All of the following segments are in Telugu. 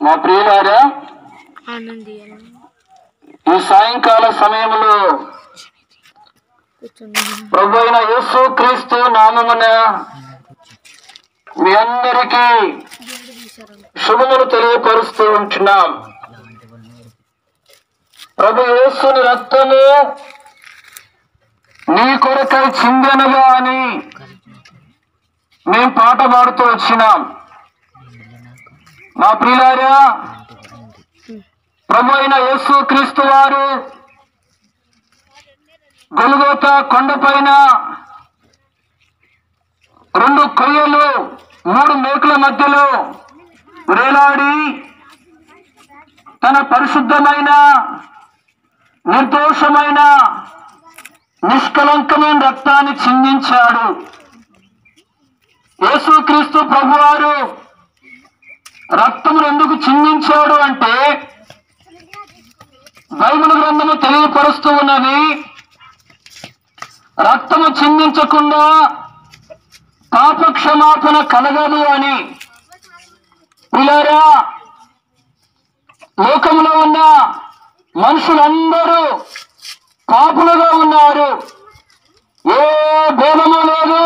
మా ప్రియులారా ఆనంది అని ఈ సాయంకాల సమయంలో కూర్చొని ప్రభు అయిన యేసు క్రీస్తు నామమున మీ అందరికీ శుభములు తెలియపరుస్తూ ఉంటున్నాం ప్రభు యేసుని రక్తము నీ కొరకై చిందెనగా అని మేము పాట పాడుతూ వచ్చినాం మా ప్రియులారా ప్రభు అయిన యేసు క్రీస్తు వారు గొలుగోత కొండపైన రెండు కొయ్యలు మూడు మేకుల మధ్యలో వేలాడి తన పరిశుద్ధమైన నిర్దోషమైన నిష్కలంకమైన రక్తాన్ని చిందించాడు యేసుక్రీస్తు ప్రభువారు రక్తమును ఎందుకు చిందించాడు అంటే బైబిల్ గ్రంథము తెలియపరుస్తూ ఉన్నది రక్తము చిందించకుండా పాప క్షమాపణ కలగదు అని పిల్లరా లోకంలో ఉన్న మనుషులందరూ పాపులుగా ఉన్నారు ఏ భేదము లేదు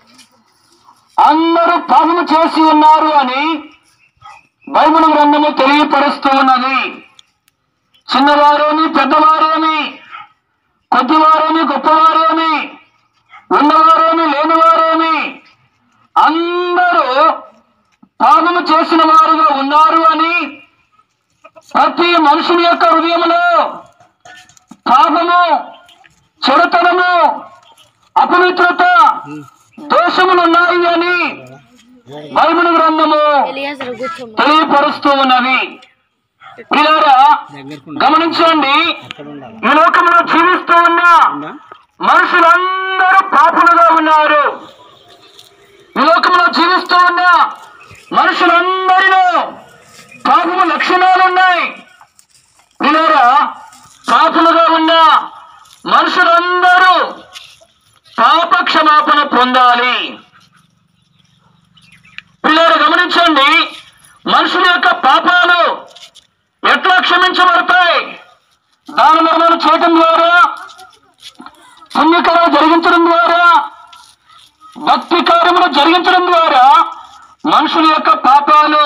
అందరూ పాపము చేసి ఉన్నారు అని బైబిల్ గ్రంథము తెలియపరుస్తూ ఉన్నది చిన్నవారేమి పెద్దవారేమి కొద్దివారేమి గొప్పవారేమి ఉన్నవారేమి లేనివారేమి అందరూ పాపము చేసిన వారుగా ఉన్నారు అని ప్రతి మనుషుని యొక్క హృదయంలో పాపము చెడుతనము అపవిత్రత దోషములు ఉన్నాయి అని బైబిల్ గ్రంథము ఎలియాజరు కూర్చోమా తెలియపరుస్తూ ఉన్నది పిల్లరా గమనించండి ఈ లోకంలో జీవిస్తూ ఉన్న మనుషులందరూ పాపులుగా ఉన్నారు ఈ లోకంలో జీవిస్తూ ఉన్న మనుషులందరిలో పాపము లక్షణాలు ఉన్నాయి పిల్లరా పాపులుగా ఉన్న మనుషులందరూ పాప క్షమాపణ పొందాలి పిల్లలు గమనించండి మనుషుల యొక్క పాపాలు ఎట్లా క్షమించబడతాయి దాన ధర్మాలు చేయటం ద్వారా పుణ్యకరాలు జరిగించడం ద్వారా భక్తి కార్యములు జరిగించడం ద్వారా మనుషుల యొక్క పాపాలు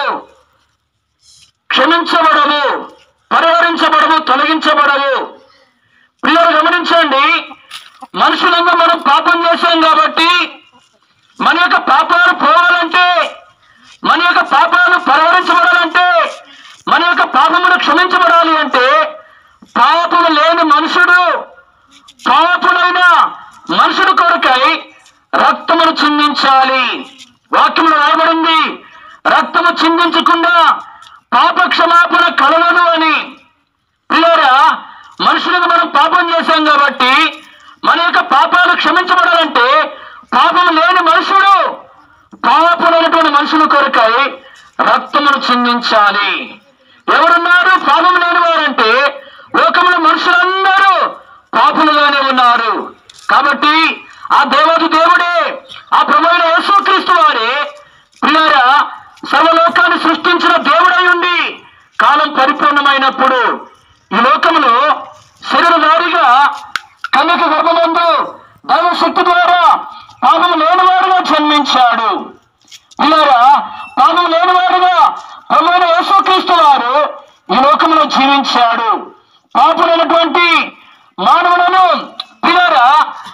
క్షమించబడవు పరిహరించబడవు తొలగించబడవు పిల్లలు గమనించండి మనుషులంగా మనం పాపం చేశాం కాబట్టి మన యొక్క పాపాలు పోవాలంటే మన యొక్క పాపాలు పరిహరించబడాలంటే మన యొక్క పాపములు క్షమించబడాలి అంటే పాపము లేని మనుషుడు పాపులైన మనుషుడు కొరకై రక్తమును చిందించాలి వాక్యములు రాయబడింది రక్తము చిందించకుండా పాప క్షమాపణ కలగదు అని పిల్లరా మనుషులకు మనం పాపం చేశాం కాబట్టి మన యొక్క పాపాలు క్షమించబడాలంటే పాపం లేని మనుషుడు పాపమైనటువంటి మనుషుల కొరకై రక్తమును చిందించాలి ఎవరున్నారు పాపం లేని వారంటే లోకంలో మనుషులందరూ పాపులుగానే ఉన్నారు కాబట్టి ఆ దేవదు దేవుడే ఆ ప్రభుత్వ యేసుక్రీస్తు వారే ప్రియారా సర్వలోకాన్ని సృష్టించిన దేవుడై ఉండి కాలం పరిపూర్ణమైనప్పుడు ఈ లోకంలో శరీరధారిగా కన్యక గర్భమందు దైవశక్తి ద్వారా పాపం లేనివాడుగా జన్మించాడు పిల్లరా పాపం లేనివాడుగా ప్రభుత్వ యేసుక్రీస్తు వారు ఈ లోకంలో జీవించాడు పాపులైనటువంటి మానవులను పిల్లరా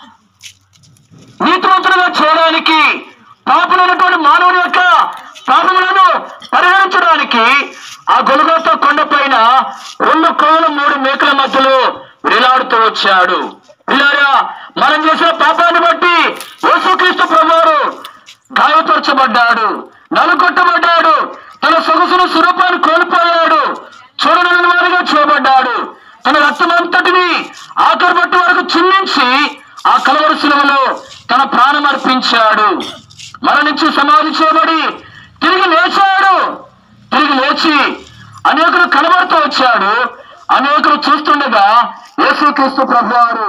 నీతివంతులుగా చేయడానికి పాపులైనటువంటి మానవుని యొక్క పాపములను పరిహరించడానికి ఆ గొలుగోత కొండపైన రెండు కోల మూడు మేకల మధ్యలో వేలాడుతూ వచ్చాడు పిల్లారా మనం చేసిన పాపాన్ని బట్టి యేసుక్రీస్తు ప్రభువారు గాయపరచబడ్డాడు నలుగొట్టబడ్డాడు తన సొగసును స్వరూపాన్ని కోల్పోయాడు చూడలేని వారిగా చేయబడ్డాడు తన రక్తమంతటిని ఆఖరి బట్టి వరకు చిందించి ఆ కలవరి శిలువలో తన ప్రాణం అర్పించాడు మరణించి సమాధి చేయబడి తిరిగి లేచాడు తిరిగి లేచి అనేకులు కనబడుతూ వచ్చాడు అనేకులు చూస్తుండగా యేసుక్రీస్తు ప్రభువారు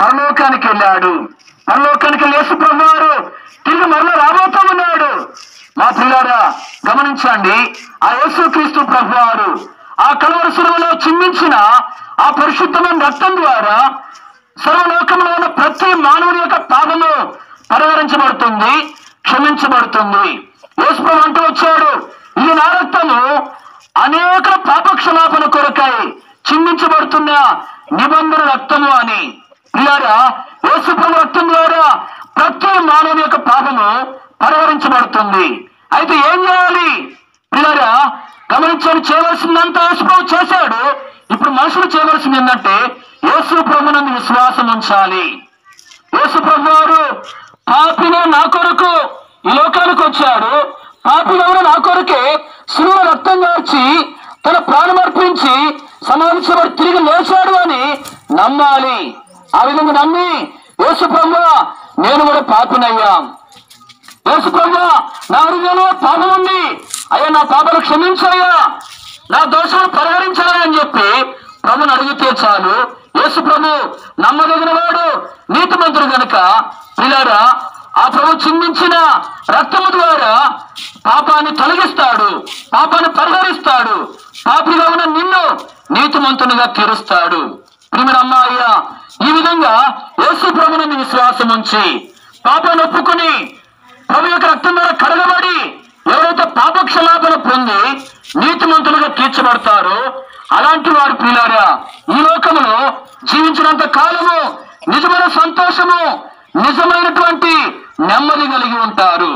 పరలోకానికి వెళ్ళాడు పరలోకానికి వెళ్ళి యేసు ప్రభువారు తిరిగి మరలా రాబోతూ ఉన్నాడు మా పిల్లారా గమనించండి ఆ యేసుక్రీస్తు ప్రభు వారు ఆ కలవరి సులువలో చిందించిన ఆ పరిశుద్ధమైన రక్తం ద్వారా సర్వలోకంలో ఉన్న ప్రతి మానవుని యొక్క పాపము పరిహరించబడుతుంది క్షమించబడుతుంది యేసుప్రభు అంటూ వచ్చాడు ఇది నా రక్తము అనేక పాప క్షమాపణ కొరకై చిందించబడుతున్న నిబంధన రక్తము అని పిల్లారా యేసుప్రభు రక్తం ద్వారా ప్రతి మానవుని యొక్క పాపము పరిహరించబడుతుంది అయితే ఏం చేయాలి పిల్లారా గమనించని చేయవలసిందంతా యేసుప్రభు చేశాడు ఇప్పుడు మనుషులు చేయవలసింది ఏంటంటే యేసు ప్రభునందు విశ్వాసం ఉంచాలి యేసు ప్రభు వారు పాపినే నా కొరకు ఈ లోకానికి వచ్చాడు పాపినవును నా కొరకే శిలువ రక్తం గార్చి తన ప్రాణం అర్పించి సమాధించబడి తిరిగి లేచాడు అని నమ్మాలి ఆ విధంగా నమ్మి యేసు ప్రభు నేను కూడా పాపినయ్యా యేసు ప్రభు నా హృదయంలో పాపం ఉంది అయ్యా నా పాపలు క్షమించయ్యా నా దోషాలు పరిహరించాలి అని చెప్పి ప్రభుని అడిగితే చాలు యేసు ప్రభు నమ్మదగిన వాడు నీతిమంతుడు గనుక పిల్లారా ఆ ప్రభు చిందించిన రక్తము ద్వారా పాపాన్ని తొలగిస్తాడు పాపాన్ని పరిహరిస్తాడు పాపిగా ఉన్న నిన్ను నీతిమంతునిగా తీరుస్తాడు ప్రియమైన అమ్మ అయ్యా ఈ విధంగా యేసు ప్రభుని విశ్వాసం ఉంచి పాపాన్ని ఒప్పుకుని ప్రభు యొక్క రక్తం ద్వారా కడగబడి ఎవరైతే పాప క్షమాపణ పొంది నీతిమంతులుగా తీర్చబడతారో అలాంటి వారు ప్రియులారా ఈ లోకంలో జీవించినంత కాలము నిజమైన సంతోషము నిజమైనటువంటి నెమ్మది కలిగి ఉంటారు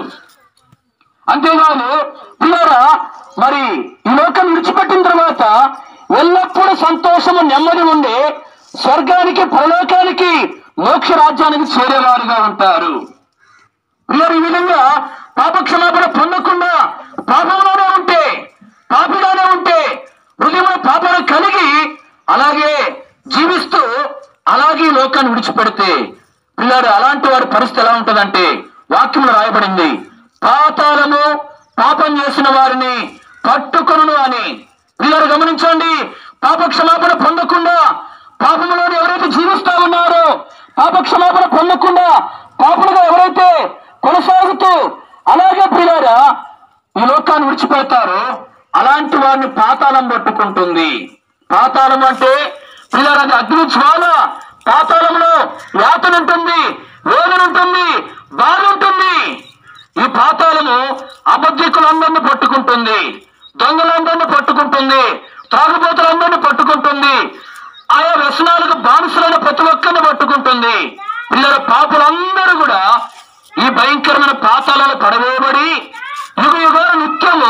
అంతేకాదు పిల్లరా మరి ఈ లోకం విడిచిపెట్టిన తర్వాత ఎల్లప్పుడూ సంతోషము నెమ్మది ఉండి స్వర్గానికి పరలోకానికి మోక్ష రాజ్యానికి చేరేవారుగా ఉంటారు పిల్లలు ఈ విధంగా పాప క్షమాపణ పొందకుండా పాపంలోనే ఉంటే పాపిగానే ఉంటే హృదయంలో పాపాలు కలిగి అలాగే జీవిస్తూ అలాగే ఈ లోకాన్ని విడిచిపెడితే పిల్లాడు అలాంటి వాడి పరిస్థితి ఎలా ఉంటుందంటే వాక్యంలో రాయబడింది పాతాళము పాపం చేసిన వారిని పట్టుకొను అని పిల్లలు గమనించండి పాప క్షమాపణ పొందకుండా పాపంలోని ఎవరైతే జీవిస్తా ఉన్నారో పాప క్షమాపణ పొందకుండా పాపలుగా ఎవరైతే కొనసాగుతూ అలాగే ప్రియారా ఈ లోకాన్ని విడిచిపెడతారో అలాంటి వారిని పాతాళం పట్టుకుంటుంది పాతాళం అంటే పిల్లలు అది అగ్ని జ్వాల పాతాళంలో యాతన ఉంటుంది వేదన ఉంటుంది బాధ ఉంటుంది ఈ పాతాళము అబద్ధికులందరినీ పట్టుకుంటుంది దొంగలందరినీ పట్టుకుంటుంది త్రాగుబోతులందరినీ పట్టుకుంటుంది ఆయా వ్యసనాలకు బానిసలైన ప్రతి ఒక్కరిని పట్టుకుంటుంది పిల్లల పాపులందరూ కూడా ఈ భయంకరమైన పాతాలలో పడవేయబడి యుగ యుగాలు నిత్యము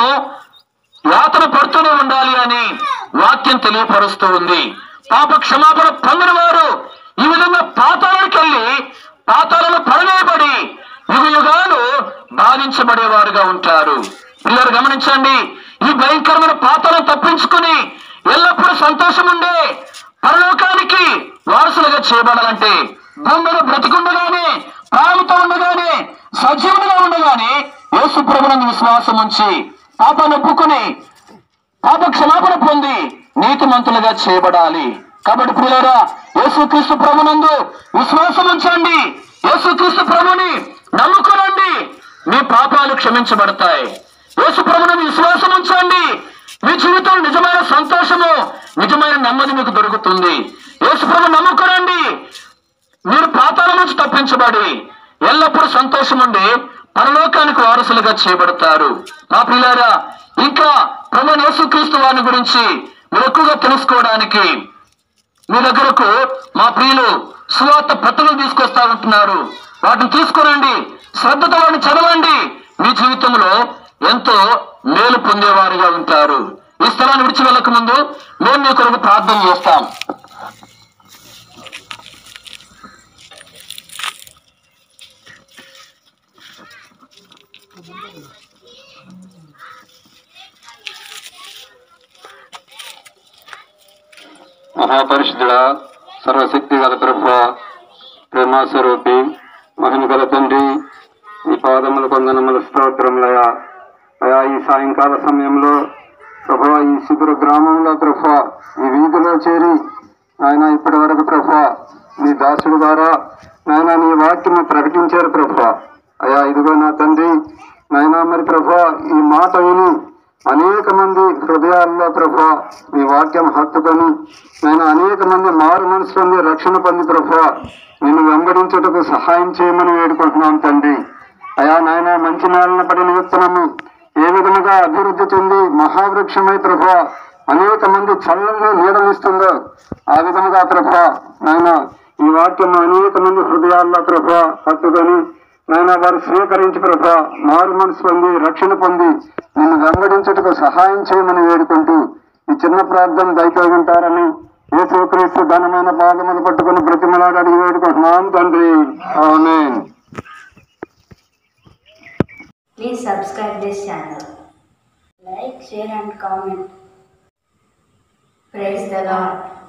యాతన పడుతూనే ఉండాలి అని వాక్యం తెలియపరుస్తూ ఉంది పాప క్షమాపణ పొందిన వారు ఈ విధంగా పాతాళానికి వెళ్ళి పాతాళాలు పడవేయబడి యుగ యుగాలు బాధించబడేవారుగా ఉంటారు పిల్లలు గమనించండి ఈ భయంకరమైన పాతాలను తప్పించుకుని ఎల్లప్పుడూ సంతోషం ఉండే పరలోకానికి వారసులుగా చేయబడాలంటే భూమిలో బ్రతికుండగానే ప్రాణంతో ఉండగానే సజీవుడిగా ఉండగానే యేసు ప్రభునందు విశ్వాసం ఉంచి పాపాన్ని ఒప్పుకొని పాప క్షమాపణ పొంది నీతిమంతులుగా చేయబడాలి కాబట్టి ప్రియులారా యేసుక్రీస్తు ప్రభునందు విశ్వాసం ఉంచండి యేసుక్రీస్తు ప్రభుని నమ్ముకోనండి మీ పాపాలు క్షమించబడతాయి యేసు ప్రభునందు విశ్వాసం ఉంచండి మీ జీవితంలో నిజమైన సంతోషము నిజమైన నెమ్మది మీకు దొరుకుతుంది యేసు ప్రభు నమ్ముకోనండి మీరు పాతాల నుంచి తప్పించబడి ఎల్లప్పుడూ సంతోషం ఉండి పరలోకానికి వారసులుగా చేయబడతారు మా పిల్లారా ఇంకా ప్రభు యేసుక్రీస్తు వారిని గురించి మీరు ఎక్కువగా తెలుసుకోవడానికి మీ దగ్గరకు మా ప్రియులు సువార్త పత్రికలు తీసుకొస్తా ఉంటున్నారు వాటిని తీసుకురండి శ్రద్ధతో వాటిని చదవండి మీ జీవితంలో ఎంతో మేలు పొందేవారుగా ఉంటారు ఈ స్థలాన్ని విడిచి వెళ్ళక ముందు మేము మీ కొరకు ప్రార్థన చేస్తాం మహాపరిశుద్ధుడా సర్వశక్తి గల ప్రభు ప్రేమాస్వరూపి మహిమ గల తండ్రి ఈ పాదముల కొందనముల స్తోత్రములయ అయా ఈ సాయంకాల సమయంలో ప్రభు ఈ శిబిర గ్రామంలో ప్రభు ఈ వీధిలో చేరి ఆయన ఇప్పటి వరకు ప్రభు నీ దాసుడు ద్వారా నాయన నీ వాక్యము ప్రకటించారు ప్రభు అయా ఇదిగో నా తండ్రి నాయనా మరి ప్రభా ఈ మాట విని అనేక మంది హృదయాల్లో ప్రభా మీ వాక్యం హత్తుకొని నేను అనేక మంది మారు మనసు పొంది రక్షణ పొంది ప్రభా నిన్ను వెంబడించుటకు సహాయం చేయమని వేడుకుంటున్నాం తండ్రి అయా నాయన మంచి నేలన పడిన విత్తనము ఏ విధముగా అభివృద్ధి చెంది మహావృక్షమై ప్రభా అనేక మంది చల్లని నీడనిస్తుందో ఆ విధముగా ప్రభా నాయన ఈ వాక్యం అనేక మంది హృదయాల్లో ప్రభా హత్తుకొని నాయన వారు స్వీకరించి ప్రభా మారు మనసు పొంది రక్షణ పొంది నిన్ను వెంబడించుటకు సహాయం చేయమని వేడుకుంటూ ఈ చిన్న ప్రార్థన దయచేస్తుంటారని యేసుక్రీస్తు ఘనమైన పాదములు పట్టుకుని బ్రతిమలాడి అడిగి వేడుకుంటున్నాం తండ్రి ఆమేన్ Please subscribe this channel. Like, share and comment. Praise the Lord.